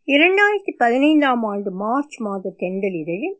இரண்டாயிரத்தி பதினைந்தாம் ஆண்டு மார்ச் மாத தெண்டல் இதழில்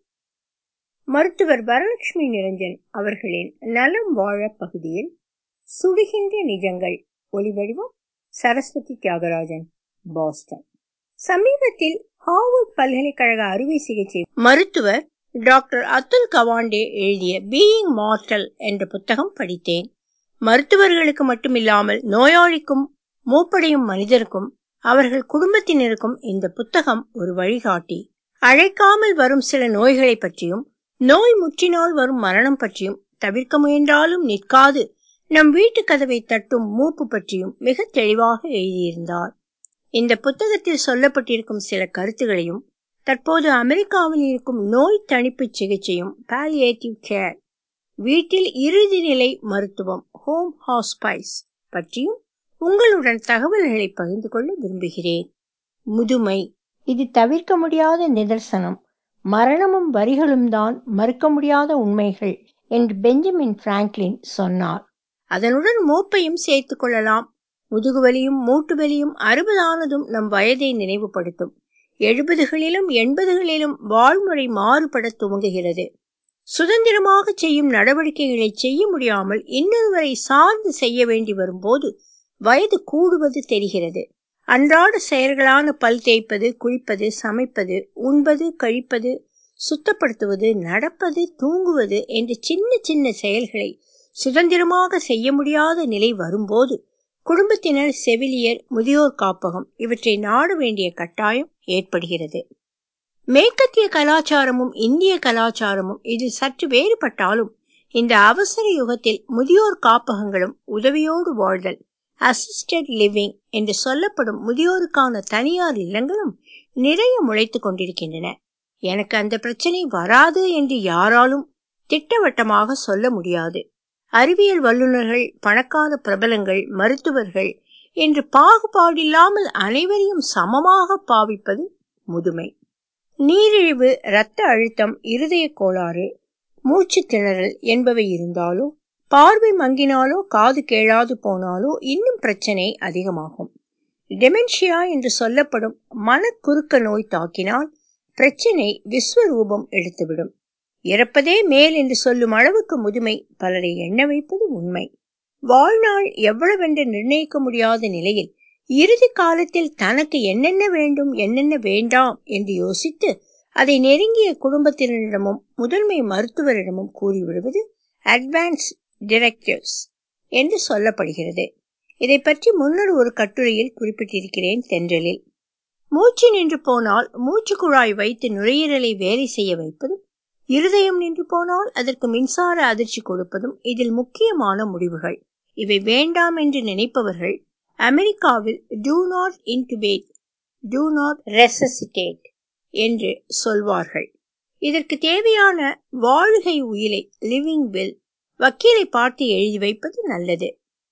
மருத்துவர் வரலட்சுமி நிரஞ்சன் அவர்களின் நலம் வாழ பகுதியில் சுடுகின்ற நிஜங்கள் ஒலிவடிவம் சரஸ்வதி தியாகராஜன் பாஸ்டன் சமீபத்தில் ஹார்வர்ட் பல்கலைக்கழக அறுவை சிகிச்சை மருத்துவர் டாக்டர் அத்துல் கவாண்டே எழுதிய பீயிங் மார்டல் என்ற புத்தகம் படித்தேன் மருத்துவர்களுக்கு மட்டுமில்லாமல் நோயாளிக்கும் மூப்படையும் மனிதருக்கும் அவர்கள் குடும்பத்தினருக்கும் இந்த புத்தகம் ஒரு வழிகாட்டி அழைக்காமல் வரும் சில நோய்களை பற்றியும் நோய் முற்றினால் வரும் மரணம் பற்றியும் தவிர்க்க முயன்றாலும் நிற்காது நம் வீட்டு கதவை தட்டும் மூப்பு பற்றியும் மிக தெளிவாக எழுதியிருந்தார் இந்த புத்தகத்தில் சொல்லப்பட்டிருக்கும் சில கருத்துகளையும் தற்போது அமெரிக்காவில் இருக்கும் நோய் தணிப்பு சிகிச்சையும் பாலியேட்டிவ் கேர் வீட்டில் இறுதி நிலை மருத்துவம் ஹோம் ஹாஸ்பைஸ் பற்றியும் உங்களுடன் தகவல்களை பகிர்ந்து கொள்ள விரும்புகிறேன் முதுமை இது தவிர்க்க முடியாத நிதர்சனம் மரணமும் வரிகளும் தான் மறுக்க முடியாத உண்மைகள் என்று பெஞ்சமின் பிராங்க்லின் சொன்னார் அதனுடன் மூப்பையும் சேர்த்துக் கொள்ளலாம் முதுகுவலியும் மூட்டு வலியும் அறுபதானதும் நம் வயதை நினைவுபடுத்தும் எழுபதுகளிலும் எண்பதுகளிலும் வாழ்முறை மாறுபட துவங்குகிறது சுதந்திரமாக செய்யும் நடவடிக்கைகளை செய்ய முடியாமல் இன்னொருவரை சார்ந்து செய்ய வேண்டி வரும்போது வயது கூடுவது தெரிகிறது அன்றாட செயல்களான பல் தேய்ப்பது குளிப்பது சமைப்பது உண்பது கழிப்பது சுத்தப்படுத்துவது நடப்பது தூங்குவது என்ற சின்ன சின்ன செயல்களை சுதந்திரமாக செய்ய முடியாத நிலை வரும்போது குடும்பத்தினர் செவிலியர் முதியோர் காப்பகம் இவற்றை நாட வேண்டிய கட்டாயம் ஏற்படுகிறது மேற்கத்திய கலாச்சாரமும் இந்திய கலாச்சாரமும் இதில் சற்று வேறுபட்டாலும் இந்த அவசர யுகத்தில் முதியோர் காப்பகங்களும் உதவியோடு வாழ்தல் அசிஸ்டட் லிவிங் என்று சொல்லப்படும் முதியோருக்கான தனியார் இல்லங்களும் நிறைய முளைத்து கொண்டிருக்கின்றன எனக்கு அந்த பிரச்சனை வராது என்று யாராலும் திட்டவட்டமாக சொல்ல முடியாது அறிவியல் வல்லுநர்கள் பணக்கார பிரபலங்கள் மருத்துவர்கள் என்று பாகுபாடில்லாமல் அனைவரையும் சமமாக பாவிப்பது முதுமை நீரிழிவு இரத்த அழுத்தம் இருதய கோளாறு மூச்சு திணறல் என்பவை இருந்தாலோ பார்வை மங்கினாலோ காது கேளாது போனாலோ இன்னும் பிரச்சனை அதிகமாகும் டெமென்ஷியா என்று சொல்லப்படும் மனக்குறுக்க நோய் தாக்கினால் பிரச்சனை விஸ்வரூபம் எடுத்துவிடும் இறப்பதே மேல் என்று சொல்லும் அளவுக்கு முதுமை பலரை எண்ண வைப்பது உண்மை வாழ்நாள் எவ்வளவென்று நிர்ணயிக்க முடியாத நிலையில் இறுதி காலத்தில் தனக்கு என்னென்ன வேண்டும் என்னென்ன வேண்டாம் என்று யோசித்து அதை நெருங்கிய குடும்பத்தினரிடமும் முதன்மை மருத்துவரிடமும் கூறிவிடுவது அட்வான்ஸ் டிரெக்டிவ்ஸ் என்று சொல்லப்படுகிறது இதை பற்றி முன்னர் ஒரு கட்டுரையில் குறிப்பிட்டிருக்கிறேன் தென்றலில் மூச்சு நின்று போனால் மூச்சு குழாய் வைத்து நுரையீரலை வேலை செய்ய வைப்பதும் இருதயம் நின்று போனால் அதற்கு மின்சார அதிர்ச்சி கொடுப்பதும் இதில் முக்கியமான முடிவுகள் இவை வேண்டாம் என்று நினைப்பவர்கள் அமெரிக்காவில் do not intubate do not resuscitate என்று சொல்வார்கள் இதற்கு தேவையான வாழ்கை உயிலை லிவிங் வில் வக்கீலை பார்த்து எழுதி வைப்பது நல்லது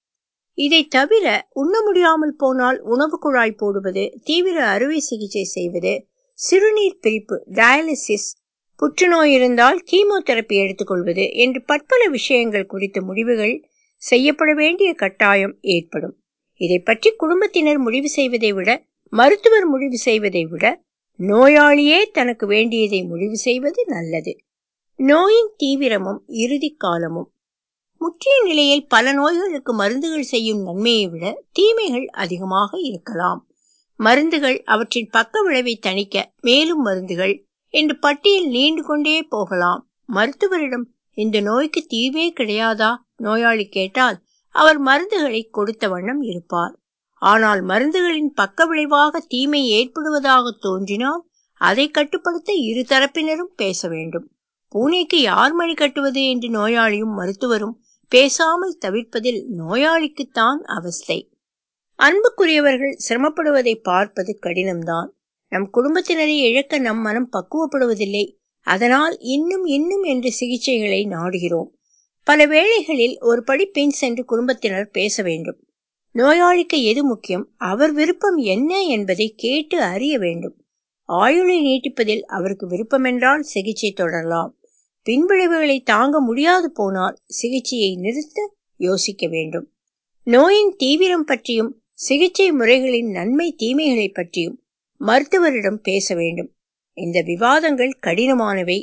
இதை தவிர உண்ண முடியாமல் போனால் உணவு குழாய் போடுவது தீவிர அறுவை சிகிச்சை செய்வது சிறுநீர் பிரிப்பு டயாலிசிஸ் புற்றுநோய் இருந்தால் கீமோதெரப்பி எடுத்துக்கொள்வது என்று பற்பல விஷயங்கள் குறித்த முடிவுகள் செய்யப்பட வேண்டிய கட்டாயம் ஏற்படும் இதை பற்றி குடும்பத்தினர் முடிவு செய்வதை விட மருத்துவர் முடிவு செய்வதை விட நோயாளியே தனக்கு வேண்டியதை முடிவு செய்வது நல்லது நோயின் தீவிரமும் இறுதி காலமும் முற்றிய நிலையில் பல நோய்களுக்கு மருந்துகள் செய்யும் நன்மையை விட தீமைகள் அதிகமாக இருக்கலாம் மருந்துகள் அவற்றின் பக்க விளைவை தணிக்க மேலும் மருந்துகள் என்று பட்டியல் நீண்டு கொண்டே போகலாம் மருத்துவரிடம் இந்த நோய்க்கு தீர்வே கிடையாதா நோயாளி கேட்டால் அவர் மருந்துகளை கொடுத்த வண்ணம் இருப்பார் ஆனால் மருந்துகளின் பக்க விளைவாக தீமை ஏற்படுவதாக தோன்றினால் அதை கட்டுப்படுத்த இரு தரப்பினரும் பேச வேண்டும் பூனைக்கு யார் மணி கட்டுவது என்று நோயாளியும் மருத்துவரும் பேசாமல் தவிர்ப்பதில் நோயாளிக்குத்தான் அவஸ்தை அன்புக்குரியவர்கள் சிரமப்படுவதை பார்ப்பது கடினம்தான் நம் குடும்பத்தினரை இழக்க நம் மனம் பக்குவப்படுவதில்லை அதனால் இன்னும் இன்னும் என்று சிகிச்சைகளை நாடுகிறோம் பல வேளைகளில் ஒரு படி பின் சென்று குடும்பத்தினர் பேச வேண்டும் நோயாளிக்கு எது முக்கியம் அவர் விருப்பம் என்ன என்பதை கேட்டு அறிய வேண்டும் ஆயுளை நீட்டிப்பதில் அவருக்கு விருப்பமென்றால் சிகிச்சை தொடரலாம் பின்விளைவுகளை தாங்க முடியாது போனால் சிகிச்சையை நிறுத்த யோசிக்க வேண்டும் நோயின் தீவிரம் பற்றியும் சிகிச்சை முறைகளின் நன்மை தீமைகளை பற்றியும் மருத்துவரிடம் பேச வேண்டும் இந்த விவாதங்கள் கடினமானவை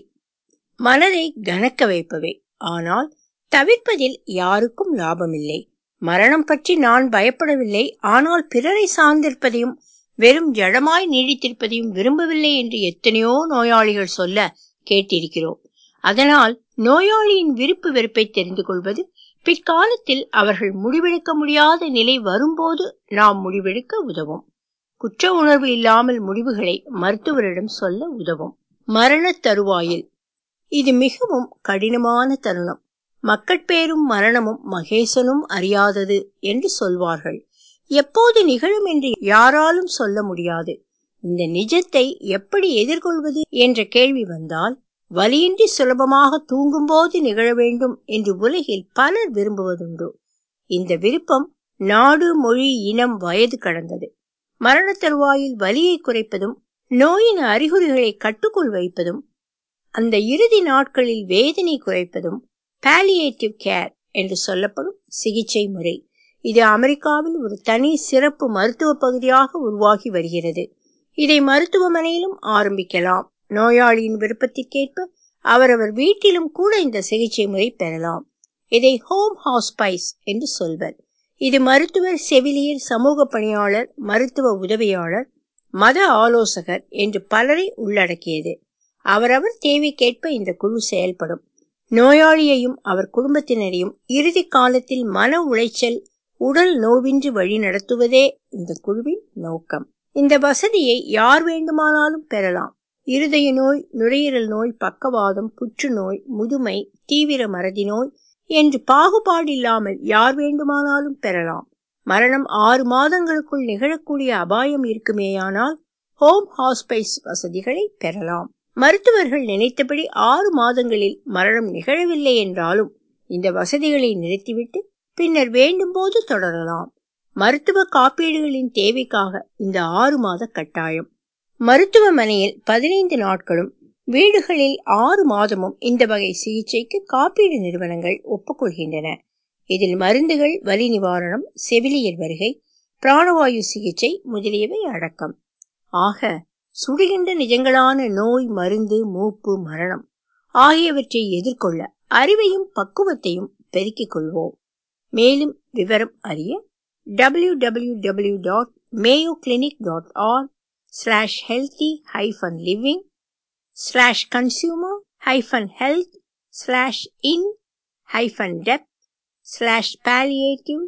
மனதை கனக்க வைப்பவை ஆனால் தவிர்ப்பதில் யாருக்கும் லாபமில்லை மரணம் பற்றி நான் பயப்படவில்லை ஆனால் பிறரை சார்ந்திருப்பதையும் வெறும் ஜடமாய் நீடித்திருப்பதையும் விரும்பவில்லை என்று எத்தனையோ நோயாளிகள் சொல்ல கேட்டிருக்கிறோம் அதனால் நோயாளியின் விருப்பு வெறுப்பை தெரிந்து கொள்வது பிற்காலத்தில் அவர்கள் முடிவெடுக்க முடியாத நிலை வரும்போது நாம் முடிவெடுக்க உதவும் குற்ற உணர்வு இல்லாமல் முடிவுகளை மருத்துவரிடம் சொல்ல உதவும் மரண தருவாயில் இது மிகவும் கடினமான தருணம் மக்கட்பேரும் மரணமும் மகேசனும் அறியாதது என்று சொல்வார்கள் எப்போது நிகழும் என்று யாராலும் சொல்ல முடியாது இந்த நிஜத்தை எப்படி எதிர்கொள்வது என்ற கேள்வி வந்தால் வலியின்றி சுலபமாக தூங்கும்போது நிகழ வேண்டும் என்று உலகில் பலர் விரும்புவதுண்டு இந்த விருப்பம் நாடு மொழி இனம் வயது கடந்தது மரண தருவாயில் வலியை குறைப்பதும் நோயின் அறிகுறிகளை கட்டுக்குள் வைப்பதும் அந்த இறுதி நாட்களில் வேதனை குறைப்பதும் பாலியேட்டிவ் கேர் என்று சொல்லப்படும் சிகிச்சை முறை இது அமெரிக்காவில் ஒரு தனி சிறப்பு மருத்துவ பகுதியாக உருவாகி வருகிறது இதை மருத்துவமனையிலும் ஆரம்பிக்கலாம் நோயாளியின் விருப்பத்திற்கேற்ப அவரவர் வீட்டிலும் கூட இந்த சிகிச்சை முறை பெறலாம் இதை ஹோம் ஹாஸ்பைஸ் என்று சொல்வர் இது மருத்துவர் செவிலியர் சமூக பணியாளர் மருத்துவ உதவியாளர் மத ஆலோசகர் என்று பலரை உள்ளடக்கியது அவரவர் தேவைக்கேற்ப இந்த குழு செயல்படும் நோயாளியையும் அவர் குடும்பத்தினரையும் இறுதி காலத்தில் மன உளைச்சல் உடல் நோவின்றி வழி நடத்துவதே இந்த குழுவின் நோக்கம் இந்த வசதியை யார் வேண்டுமானாலும் பெறலாம் இருதய நோய் நுரையீரல் நோய் பக்கவாதம் புற்றுநோய் முதுமை தீவிர மறதி நோய் என்று பாகுபாடில்லாமல் யார் வேண்டுமானாலும் பெறலாம் மரணம் ஆறு மாதங்களுக்குள் நிகழக்கூடிய அபாயம் இருக்குமேயானால் ஹோம் ஹாஸ்பைஸ் வசதிகளை பெறலாம் மருத்துவர்கள் நினைத்தபடி ஆறு மாதங்களில் மரணம் நிகழவில்லை என்றாலும் இந்த வசதிகளை நிறுத்திவிட்டு பின்னர் வேண்டும் போது தொடரலாம் மருத்துவ காப்பீடுகளின் தேவைக்காக இந்த ஆறு மாத கட்டாயம் மருத்துவமனையில் பதினைந்து நாட்களும் வீடுகளில் ஆறு மாதமும் இந்த வகை சிகிச்சைக்கு காப்பீடு நிறுவனங்கள் ஒப்புக்கொள்கின்றன இதில் மருந்துகள் வலி நிவாரணம் செவிலியர் வருகை பிராணவாயு சிகிச்சை முதலியவை அடக்கம் ஆக சுடுகின்ற நிஜங்களான நோய் மருந்து மூப்பு மரணம் ஆகியவற்றை எதிர்கொள்ள அறிவையும் பக்குவத்தையும் பெருக்கிக் கொள்வோம் மேலும் விவரம் அறிய W W W dot Mayo clinic dot org slash healthy hyphen living slash consumer hyphen health slash in hyphen depth slash palliative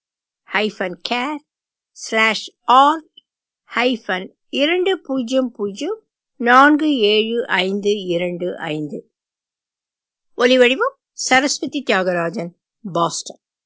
hyphen care slash art hyphen இரண்டு பூஜ்ஜியம் பூஜ்ஜியம் நான்கு ஏழு ஐந்து இரண்டு ஐந்து ஒலிவடிவம் சரஸ்வதி தியாகராஜன் பாஸ்டன்